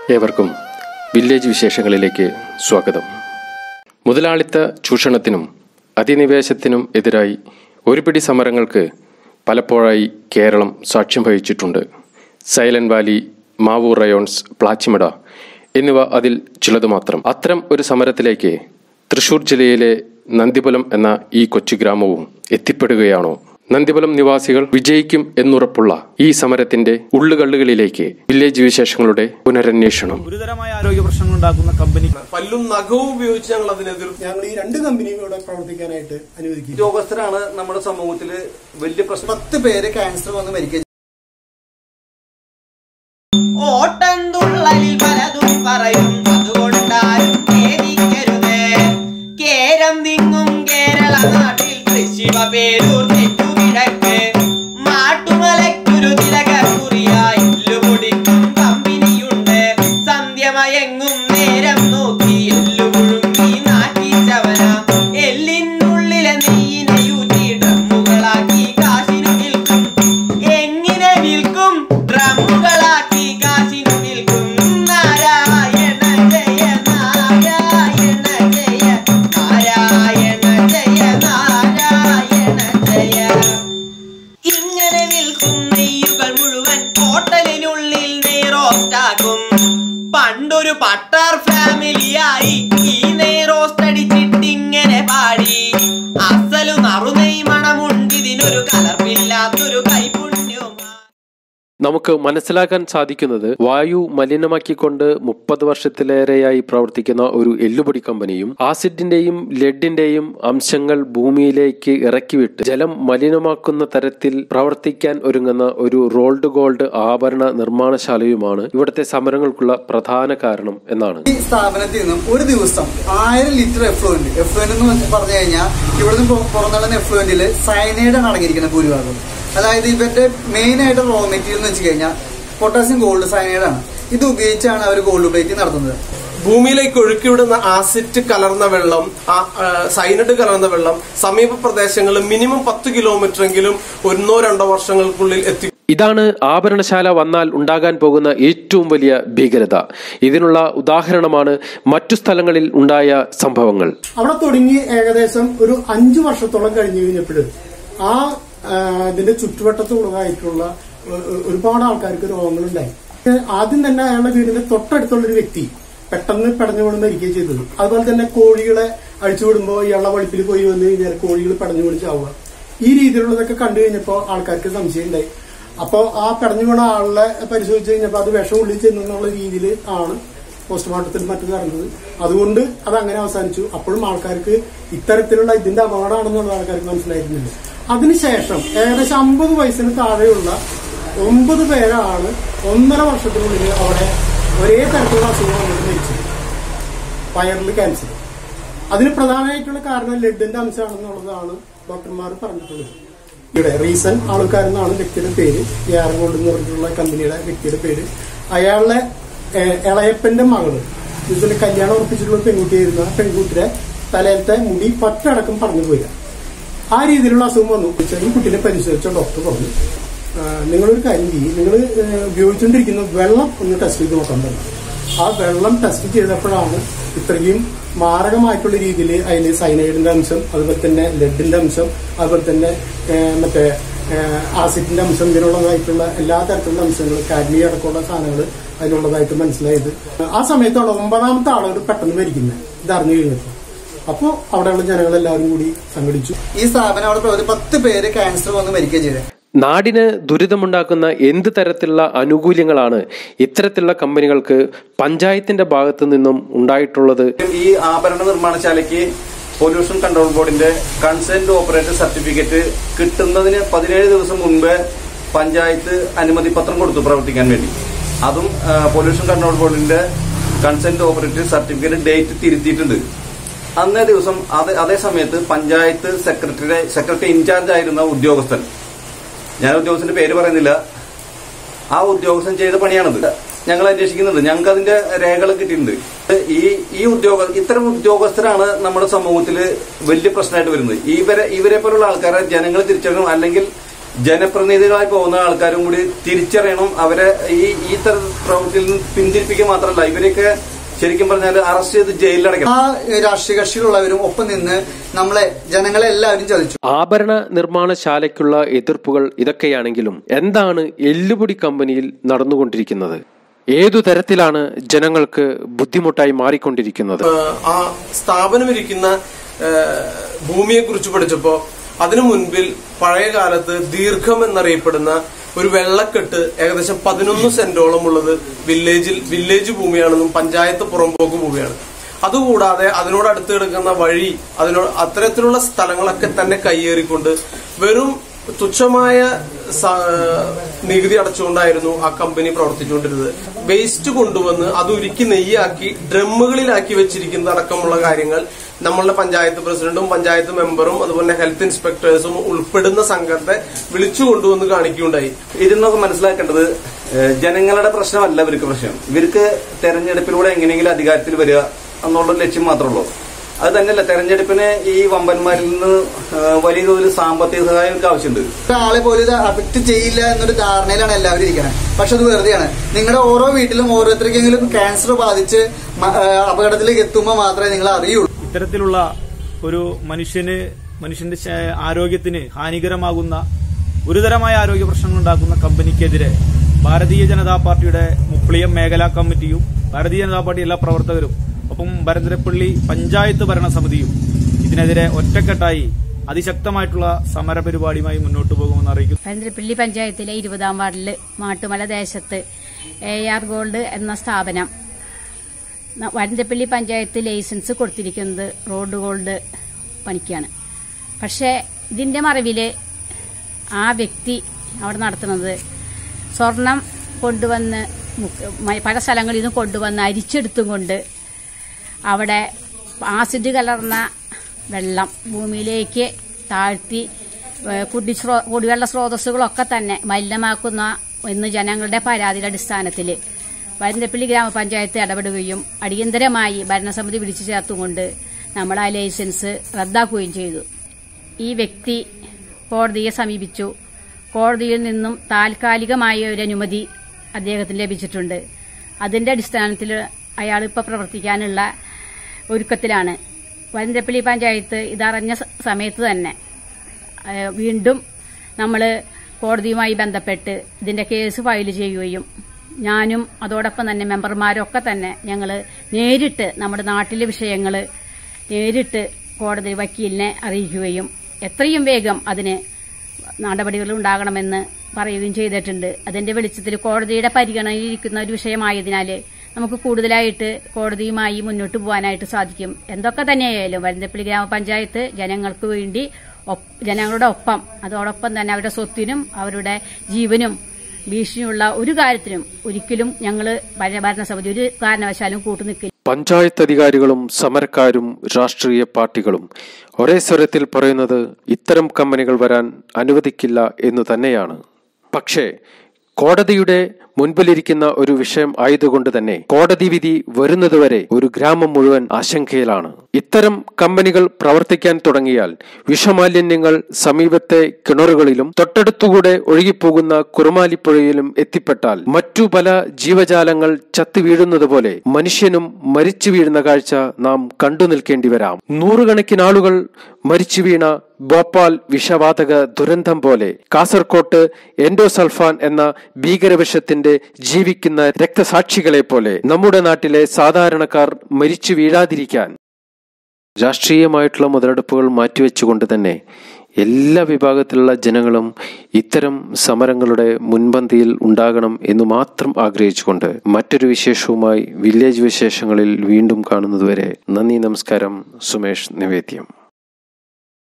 ഏവർക്കും വില്ലേജ് വിശേഷങ്ങളിലേക്ക് സ്വാഗതം മുതലാളിത്ത ചൂഷണത്തിനും അധിനിവേശത്തിനും എതിരായി ഒരു പിടി സമരങ്ങൾക്ക് പലപ്പോഴായി കേരളം സാക്ഷ്യം വഹിച്ചിട്ടുണ്ട് silent valley Mavoor rayons Plachimada എന്നിവ അതിൽ ചിലത് മാത്രം അത്തരം ഒരു സമരത്തിലേക്ക് തൃശൂർ ജില്ലയിലെ നന്ദിപുലം എന്ന ഈ കൊച്ചു ഗ്രാമവും എത്തിപ്പെടുകയാണോ നന്ദിപുലം നിവാസികൾ വിജയിക്കും എന്നുറപ്പുള്ള ഈ സമരത്തിന്റെ ഉള്ളുകള്ളുകളിലേക്ക് വില്ലേജ് വിശേഷങ്ങളുടെ പുനരന്വേഷണം ഗുരുതരമായ ആരോഗ്യ പ്രശ്നങ്ങൾ ഉണ്ടാക്കുന്ന കമ്പനി പല്ലും നഖവും ഉപയോഗിച്ച് ഞങ്ങൾ അതിനെതിർ ഞങ്ങൾ ഈ രണ്ട് കമ്പനിയും ഇവിടെ പ്രവർത്തിക്കാനായിട്ട് അനുവദിക്കും ഉദ്യോഗസ്ഥരാണ് നമ്മുടെ സമൂഹത്തിൽ വലിയ പ്രശ്നം പത്ത് പേര് ക്യാൻസർ വന്ന് മരിക്കുക ഓട്ടൻതുള്ളലിൽ പലതും പറയും അതുകൊണ്ടാരും ഖേദിക്കരുത് കേരം തിങ്ങും കേരള നാട്ടിൽ തൃശിവ പേരൂർ തെറ്റുകിടക്ക് മാട്ടുമലയ്ക്കൊരു തിലകക്കുറിയായി എല്ലുപൊടിക്കും കമ്പനിയുണ്ട് സന്ധ്യമയങ്ങും നേരം നോക്കി എല്ലു മുഴുങ്ങി നാട്ടിച്ചവന എല്ലിനുള്ളിലെ നെയ്യിനെയൂറ്റി ഡ്രമ്മുകളാക്കി കാശിനു വിൽക്കും എങ്ങനെ വിൽക്കും ഡ്രമ്മുകളാക്കി കാശിനു വിൽക്കും നാരായണ ജയ നാരായണ ജയ നാരായണ ജയ നാരായണ ജയ ഇങ്ങനെ വിൽക്കും നെയ്യുകൾ മുഴുവൻ ഹോട്ടലിനുള്ളിൽ നെയ്റോസ്റ്റാക്കും പണ്ടൊരു പട്ടാർ ഫാമിലിയായി ഈ നെയ്റോസ്റ്റ് അടിച്ചിട്ടിങ്ങനെ പാടി അസലു നറുനെയ് മണമുണ്ടിതിനൊരു കലർപ്പില്ലാത്തൊരു കൈപുണ്യവുമാ നമുക്ക് മനസ്സിലാക്കാൻ സാധിക്കുന്നത് വായു മലിനമാക്കിക്കൊണ്ട് മുപ്പത് വർഷത്തിലേറെയായി പ്രവർത്തിക്കുന്ന ഒരു എല്ലുപൊടി കമ്പനിയും ആസിഡിന്റെയും ലെഡിന്റെയും അംശങ്ങൾ ഭൂമിയിലേക്ക് ഇറക്കിവിട്ട് ജലം മലിനമാക്കുന്ന തരത്തിൽ പ്രവർത്തിക്കാൻ ഒരുങ്ങുന്ന ഒരു റോൾഡ് ഗോൾഡ് ആഭരണ നിർമ്മാണശാലയുമാണ് ഇവിടുത്തെ സമരങ്ങൾക്കുള്ള പ്രധാന കാരണം എന്നാണ് ഈ സ്ഥാപനത്തിൽ നിന്നും ഒരു ദിവസം ആയിരം ലിറ്റർ എഫ്ലുവന്റ് എഫ്ലുവന്റ് എന്ന് പറഞ്ഞു കഴിഞ്ഞാൽ ഇവിടുന്ന് പൊ- പുറന്തള്ളുന്ന എഫ്ലുവന്റിൽ സയനൈഡാണ് അടങ്ങിയിരിക്കുന്നത് ഭൂരിഭാഗം അതായത് ഇവരുടെ മെയിൻ ആയിട്ട് റോ മെറ്റീരിയൽ എന്ന് വെച്ച് കഴിഞ്ഞാൽ പൊട്ടാസ്യം ഗോൾഡ് സയനൈഡാണ് ഇത് ഉപയോഗിച്ചാണ് അവർ ഗോൾഡ് പ്ലേറ്റ് നടത്തുന്നത് ഭൂമിയിലേക്ക് ഒഴുക്കിവിടുന്ന ആസിഡ് കലർന്ന വെള്ളം ആ- ആ, സൈനഡ് കലർന്ന വെള്ളം സമീപ പ്രദേശങ്ങളിൽ മിനിമം പത്ത് കിലോമീറ്റർ എങ്കിലും ഒന്നോ രണ്ടോ വർഷങ്ങൾക്കുള്ളിൽ എത്തി ഇതാണ് ആഭരണശാല വന്നാൽ ഉണ്ടാകാൻ പോകുന്ന ഏറ്റവും വലിയ ഭീകരത ഇതിനുള്ള ഉദാഹരണമാണ് മറ്റു സ്ഥലങ്ങളിൽ ഉണ്ടായ സംഭവങ്ങൾ അവിടെ തുടങ്ങി ഏകദേശം ഒരു അഞ്ചു വർഷത്തോളം കഴിഞ്ഞു കഴിഞ്ഞപ്പോൾ ആ ആ, ഇതിന്റെ ചുറ്റുവട്ടത്തുള്ളതായിട്ടുള്ള ഒ- ഒ- ഒരുപാട് ആൾക്കാർക്ക് രോഗങ്ങളുണ്ടായി ഏ, ആദ്യം തന്നെ അയാളുടെ വീടിന്റെ തൊട്ടടുത്തുള്ള ഒരു വ്യക്തി പെട്ടെന്ന് പെടഞ്ഞു വീണ് മരിക്കുകയും ചെയ്തത് അതുപോലെ തന്നെ കോഴികളെ അഴിച്ചു വിടുമ്പോൾ ഇയാളുടെ വളിപ്പിൽ പോയി വന്നു കഴിഞ്ഞാൽ കോഴികൾ പെടഞ്ഞു വീണ് ചാവുക ഈ രീതിയിലുള്ളതൊക്കെ കണ്ടു കഴിഞ്ഞപ്പോൾ ആൾക്കാർക്ക് സംശയം ഉണ്ടായി അപ്പോൾ ആ പെടഞ്ഞു വീണ ആളെ പരിശോധിച്ച് കഴിഞ്ഞപ്പോൾ അത് വിഷം ഉള്ളിൽ ചെന്നുള്ള രീതിയിൽ ആണ് പോസ്റ്റ്മോർട്ടത്തിൽ മറ്റു നടന്നത് അതുകൊണ്ട് അത് അങ്ങനെ അവസാനിച്ചു അപ്പോഴും ആൾക്കാർക്ക് ഇത്തരത്തിലുള്ള ഇതിന്റെ അപകടമാണെന്നുള്ള ആൾക്കാർക്ക് മനസ്സിലായിരുന്നില്ല അതിനുശേഷം ഏകദേശം അമ്പത് വയസ്സിന് താഴെയുള്ള ഒമ്പത് പേരാണ് ഒന്നര വർഷത്തിനുള്ളിൽ അവിടെ ഒരേ തരത്തിലുള്ള അസുഖം വന്നിട്ട് മരിച്ചത് വയറിൽ ക്യാൻസർ അതിന് പ്രധാനമായിട്ടുള്ള കാരണം ലെഡിന്റെ അംശമാണെന്നുള്ളതാണ് ഡോക്ടർമാർ പറഞ്ഞിട്ടുള്ളത് ഇവിടെ റീസൺ ആൾക്കാരെന്നാണ് വ്യക്തിയുടെ പേര് യാറങ്കോട് എന്ന് പറഞ്ഞിട്ടുള്ള കമ്പനിയുടെ വ്യക്തിയുടെ പേര് അയാളുടെ ഏഹ്, ഇളയപ്പന്റെ മകള് ഇതിൽ കല്യാണം ഉറപ്പിച്ചിട്ടുള്ള പെൺകുട്ടിയായിരുന്നു ആ പെൺകുട്ടിയുടെ തലയിലത്തെ മുടി പറ്റടക്കം പറഞ്ഞു പോയില്ല ആ രീതിയിലുള്ള അസുഖം വന്നു ഈ കുട്ടീനെ പരിശോധിച്ച ഡോക്ടർ പറഞ്ഞു "ആ, നിങ്ങളൊരു കാര്യം ചെയ്യും നിങ്ങൾ ഉപയോഗിച്ചുകൊണ്ടിരിക്കുന്ന വെള്ളം ഒന്ന് ടെസ്റ്റ് ചെയ്ത് നോക്കാൻ പറഞ്ഞു ആ വെള്ളം ടെസ്റ്റ് ചെയ്തപ്പോഴാണ് ഇത്രയും മാരകമായിട്ടുള്ള രീതിയിൽ അതിൽ സൈനൈഡിന്റെ അംശം അതുപോലെ തന്നെ ലെഡിന്റെ അംശം അതുപോലെ തന്നെ ഏ, മറ്റേ ഏ, ആസിഡിന്റെ അംശം ഇതിനുള്ളതായിട്ടുള്ള എല്ലാ തരത്തിലുള്ള അംശങ്ങൾ കാഡ്മിയ അടക്കമുള്ള സാധനങ്ങൾ അതിനുള്ളതായിട്ട് മനസ്സിലായത് ആ സമയത്താണ് ഒമ്പതാമത്തെ ആളുകൾ പെട്ടെന്ന് മരിക്കുന്നത് ഇത് അറിഞ്ഞു കഴിഞ്ഞപ്പോൾ അപ്പോൾ അവിടെയുള്ള ജനങ്ങളെല്ലാവരും കൂടി സംഘടിച്ചു ഈ സ്ഥാപനം അവിടെ പ്രവർത്തി പത്ത് പേര് ക്യാൻസർ വന്ന് മരിക്കുകയും ചെയ്തത് നാടിന് ദുരിതമുണ്ടാക്കുന്ന എന്ത് തരത്തിലുള്ള ആനുകൂല്യങ്ങളാണ് ഇത്തരത്തിലുള്ള കമ്പനികൾക്ക് പഞ്ചായത്തിന്റെ ഭാഗത്തു നിന്നും ഉണ്ടായിട്ടുള്ളത് ഈ ആഭരണ നിർമ്മാണശാലയ്ക്ക് പൊല്യൂഷൻ കൺട്രോൾ ബോർഡിന്റെ കൺസെന്റ് ഓപ്പറേറ്റർ സർട്ടിഫിക്കറ്റ് കിട്ടുന്നതിന് പതിനേഴ് ദിവസം മുൻപ് പഞ്ചായത്ത് അനുമതി പത്രം കൊടുത്തു പ്രവർത്തിക്കാൻ വേണ്ടി അതും ആ, പൊല്യൂഷൻ കൺട്രോൾ ബോർഡിന്റെ കൺസെന്റ് ഓപ്പറേറ്റർ സർട്ടിഫിക്കറ്റ് ഡേറ്റ് തിരുത്തിയിട്ടുണ്ട് അന്നേ ദിവസം അത് അതേ സമയത്ത് പഞ്ചായത്ത് സെക്രട്ടറി സെക്രട്ടറി ഇൻചാർജ് ആയിരുന്ന ഉദ്യോഗസ്ഥൻ ഞാൻ ഉദ്യോഗസ്ഥന്റെ പേര് പറയുന്നില്ല ആ ഉദ്യോഗസ്ഥൻ ചെയ്ത പണിയാണത് ഞങ്ങൾ അന്വേഷിക്കുന്നുണ്ട് ഞങ്ങൾക്ക് അതിന്റെ രേഖകൾ കിട്ടിയിട്ടുണ്ട് ഈ ഈ ഉദ്യോഗ ഇത്തരം ഉദ്യോഗസ്ഥരാണ് നമ്മുടെ സമൂഹത്തിൽ വലിയ പ്രശ്നമായിട്ട് വരുന്നത് ഇവരെ ഇവരെ പോലുള്ള ആൾക്കാരെ ജനങ്ങൾ തിരിച്ചറിയണം അല്ലെങ്കിൽ ജനപ്രതിനിധികളായി പോകുന്ന ആൾക്കാരും കൂടി തിരിച്ചറിയണം അവരെ ഈ ഈ തരം പ്രവൃത്തിയിൽ നിന്ന് പിന്തിരിപ്പിക്കുക മാത്രമല്ല ഇവരെയൊക്കെ ശരിക്കും പറഞ്ഞാൽ അറസ്റ്റ് ചെയ്ത് ജയിലിലടയ്ക്കണം ആ രാഷ്ട്രീയ കക്ഷികളുള്ളവരും ഒപ്പം നിന്ന് നമ്മളെ ജനങ്ങളെ എല്ലാവരും ചതിച്ചു ആഭരണ നിർമ്മാണശാലയ്ക്കുള്ള എതിർപ്പുകൾ ഇതൊക്കെയാണെങ്കിലും എന്താണ് എല്ലുപൊടി കമ്പനിയിൽ നടന്നുകൊണ്ടിരിക്കുന്നത് ഏതു തരത്തിലാണ് ജനങ്ങൾക്ക് ബുദ്ധിമുട്ടായി മാറിക്കൊണ്ടിരിക്കുന്നത് ഏഹ് ആ സ്ഥാപനം ഇരിക്കുന്ന ഭൂമിയെ കുറിച്ച് പഠിച്ചപ്പോ അതിനു മുൻപിൽ പഴയ കാലത്ത് ദീർഘം എന്നറിയപ്പെടുന്ന ഒരു വെള്ളക്കെട്ട് ഏകദേശം പതിനൊന്ന് സെന്റോളം ഉള്ളത് വില്ലേജിൽ വില്ലേജ് ഭൂമിയാണെന്നും പഞ്ചായത്ത് പുറമ്പോക്ക് ഭൂമിയാണ് അതുകൂടാതെ അതിനോട് അടുത്ത് കിടക്കുന്ന വഴി അതിനോട് അത്തരത്തിലുള്ള സ്ഥലങ്ങളൊക്കെ തന്നെ കയ്യേറിക്കൊണ്ട് വെറും തുച്ഛമായ സ- നികുതി അടച്ചുകൊണ്ടായിരുന്നു ആ കമ്പനി പ്രവർത്തിച്ചുകൊണ്ടിരുന്നത് വേസ്റ്റ് കൊണ്ടുവന്ന് അത് ഉരുക്കി നെയ്യാക്കി ഡ്രമ്മുകളിലാക്കി വെച്ചിരിക്കുന്ന അടക്കമുള്ള കാര്യങ്ങൾ നമ്മളുടെ പഞ്ചായത്ത് പ്രസിഡന്റും പഞ്ചായത്ത് മെമ്പറും അതുപോലെ ഹെൽത്ത് ഇൻസ്പെക്ടേഴ്സും ഉൾപ്പെടുന്ന സംഘത്തെ വിളിച്ചു കൊണ്ടുവന്ന് കാണിക്കുകയുണ്ടായി ഇതിന്നൊക്കെ മനസ്സിലാക്കേണ്ടത് ഏഹ്, ജനങ്ങളുടെ പ്രശ്നമല്ല ഇവർക്ക് പ്രശ്നം ഇവർക്ക് തെരഞ്ഞെടുപ്പിലൂടെ എങ്ങനെയെങ്കിലും അധികാരത്തിൽ വരിക എന്നുള്ള ലക്ഷ്യം മാത്രമേ ഉള്ളൂ അത് തന്നെയല്ല തെരഞ്ഞെടുപ്പിന് ഈ വമ്പന്മാരിൽ നിന്ന് ഏഹ്, വലിയ തോതിൽ സാമ്പത്തിക സഹായം ഇവർക്ക് ആവശ്യമുണ്ട് ഒരാളെ പോലും ഇത് അഫക്ട് ചെയ്യില്ല എന്നൊരു ധാരണയിലാണ് എല്ലാവരും ഇരിക്കുന്നത് പക്ഷെ അത് വെറുതെയാണ് നിങ്ങളുടെ ഓരോ വീട്ടിലും ഓരോരുത്തർക്കെങ്കിലും ക്യാൻസർ ബാധിച്ച് മ- ആ, അപകടത്തിലേക്ക് എത്തുമ്പോൾ മാത്രമേ നിങ്ങൾ അറിയുള്ളൂ ഇത്തരത്തിലുള്ള ഒരു മനുഷ്യന് മനുഷ്യന്റെ ശ- ആരോഗ്യത്തിന് ഹാനികരമാകുന്ന ഗുരുതരമായ ആരോഗ്യ പ്രശ്നങ്ങൾ ഉണ്ടാക്കുന്ന കമ്പനിക്കെതിരെ ഭാരതീയ ജനതാ പാർട്ടിയുടെ മുപ്ലിയം മേഖലാ കമ്മിറ്റിയും ഭാരതീയ ജനതാ പാർട്ടി എല്ലാ പ്രവർത്തകരും ഒപ്പം ഭരതരപ്പള്ളി പഞ്ചായത്ത് ഭരണസമിതിയും ഇതിനെതിരെ ഒറ്റക്കെട്ടായി അതിശക്തമായിട്ടുള്ള സമര പരിപാടിയുമായി മുന്നോട്ട് പോകുമെന്ന് അറിയിക്കുന്നു പരന്തരപ്പള്ളി പഞ്ചായത്തിലെ ഇരുപതാം വാർഡില് മാട്ടുമല ദേശത്ത് എ ആർ ഗോൾഡ് എന്ന സ്ഥാപനം ന- വരന്തപ്പള്ളി പഞ്ചായത്ത് ലൈസൻസ് കൊടുത്തിരിക്കുന്നത് റോഡ് ഗോൾഡ് പണിക്കാണ് പക്ഷേ ഇതിന്റെ മറവില് ആ വ്യക്തി അവിടെ നടത്തുന്നത് സ്വർണം കൊണ്ടുവന്ന് മുക്ക് മ- പല സ്ഥലങ്ങളിൽ നിന്നും കൊണ്ടുവന്ന് അരിച്ചെടുത്തും കൊണ്ട് അവിടെ ആസിഡ് കലർന്ന വെള്ളം ഭൂമിയിലേക്ക് താഴ്ത്തി ഏഹ് കുടിശ്രോ കുടിവെള്ള സ്രോതസ്സുകളൊക്കെ തന്നെ മലിനമാക്കുന്ന എന്ന് ജനങ്ങളുടെ പരാതിയുടെ അടിസ്ഥാനത്തിൽ വരന്തപ്പള്ളി ഗ്രാമപഞ്ചായത്ത് ഇടപെടുകയും അടിയന്തരമായി ഭരണസമിതി വിളിച്ചു ചേർത്തുകൊണ്ട് നമ്മൾ ആ ലൈസൻസ് റദ്ദാക്കുകയും ചെയ്തു ഈ വ്യക്തി കോടതിയെ സമീപിച്ചു കോടതിയിൽ നിന്നും താൽക്കാലികമായ ഒരു അനുമതി അദ്ദേഹത്തിന് ലഭിച്ചിട്ടുണ്ട് അതിന്റെ അടിസ്ഥാനത്തിൽ അയാൾ ഇപ്പോൾ പ്രവർത്തിക്കാനുള്ള ഒരുക്കത്തിലാണ് വരന്തപ്പള്ളി പഞ്ചായത്ത് ഇതറിഞ്ഞ സ- സമയത്ത് തന്നെ ഏഹ് വീണ്ടും നമ്മൾ കോടതിയുമായി ബന്ധപ്പെട്ട് ഇതിന്റെ കേസ് ഫയൽ ചെയ്യുകയും ഞാനും അതോടൊപ്പം തന്നെ മെമ്പർമാരൊക്കെ തന്നെ ഞങ്ങൾ നേരിട്ട് നമ്മുടെ നാട്ടിലെ വിഷയങ്ങൾ നേരിട്ട് കോടതി വക്കീലിനെ അറിയിക്കുകയും എത്രയും വേഗം അതിന് നടപടികൾ ഉണ്ടാകണമെന്ന് പറയുകയും ചെയ്തിട്ടുണ്ട് അതിന്റെ വെളിച്ചത്തിൽ കോടതിയുടെ പരിഗണനയിലിരിക്കുന്ന ഒരു വിഷയമായതിനാൽ നമുക്ക് കൂടുതലായിട്ട് കോടതിയുമായി മുന്നോട്ട് പോകാനായിട്ട് സാധിക്കും എന്തൊക്കെ തന്നെയായാലും വരന്തപ്പള്ളി ഗ്രാമപഞ്ചായത്ത് ജനങ്ങൾക്ക് വേണ്ടി ഒപ്പ് ജനങ്ങളുടെ ഒപ്പം അതോടൊപ്പം തന്നെ അവരുടെ സ്വത്തിനും അവരുടെ ജീവനും ഭീഷണിയുള്ള ഒരു കാര്യത്തിനും ഒരിക്കലും ഞങ്ങൾ ഭരണസമിതി ഒരു കാരണവശാലും കൂട്ടുനിൽക്കില്ല പഞ്ചായത്ത് അധികാരികളും സമരക്കാരും രാഷ്ട്രീയ പാർട്ടികളും ഒരേ സ്വരത്തിൽ പറയുന്നത് ഇത്തരം കമ്പനികൾ വരാൻ അനുവദിക്കില്ല എന്നു തന്നെയാണ് പക്ഷേ കോടതിയുടെ മുൻപിലിരിക്കുന്ന ഒരു വിഷയം ആയതുകൊണ്ട് തന്നെ കോടതി വിധി വരുന്നതുവരെ ഒരു ഗ്രാമം മുഴുവൻ ആശങ്കയിലാണ് ഇത്തരം കമ്പനികൾ പ്രവർത്തിക്കാൻ തുടങ്ങിയാൽ വിഷമാലിന്യങ്ങൾ സമീപത്തെ കിണറുകളിലും തൊട്ടടുത്തുകൂടെ ഒഴുകിപ്പോകുന്ന കുറുമാലിപ്പുഴയിലും എത്തിപ്പെട്ടാൽ മറ്റു പല ജീവജാലങ്ങൾ ചത്തു വീഴുന്നത് പോലെ മനുഷ്യനും മരിച്ചു വീഴുന്ന കാഴ്ച നാം കണ്ടു നിൽക്കേണ്ടി വരാം നൂറുകണക്കിന് ആളുകൾ മരിച്ചു വീണ ഭോപ്പാൽ വിഷവാതക ദുരന്തം പോലെ കാസർകോട്ട് എൻഡോസൾഫാൻ എന്ന ഭീകരവിഷത്തിന്റെ ജീവിക്കുന്ന രക്തസാക്ഷികളെ പോലെ നമ്മുടെ നാട്ടിലെ സാധാരണക്കാർ മരിച്ചു വീഴാതിരിക്കാൻ രാഷ്ട്രീയമായിട്ടുള്ള മുതലെടുപ്പുകൾ മാറ്റിവെച്ചുകൊണ്ട് തന്നെ എല്ലാ വിഭാഗത്തിലുള്ള ജനങ്ങളും ഇത്തരം സമരങ്ങളുടെ മുൻപന്തിയിൽ ഉണ്ടാകണം എന്ന് മാത്രം ആഗ്രഹിച്ചുകൊണ്ട് മറ്റൊരു വിശേഷവുമായി വില്ലേജ് വിശേഷങ്ങളിൽ വീണ്ടും കാണുന്നതുവരെ നന്ദി നമസ്കാരം സുമേഷ് നിവേദ്യം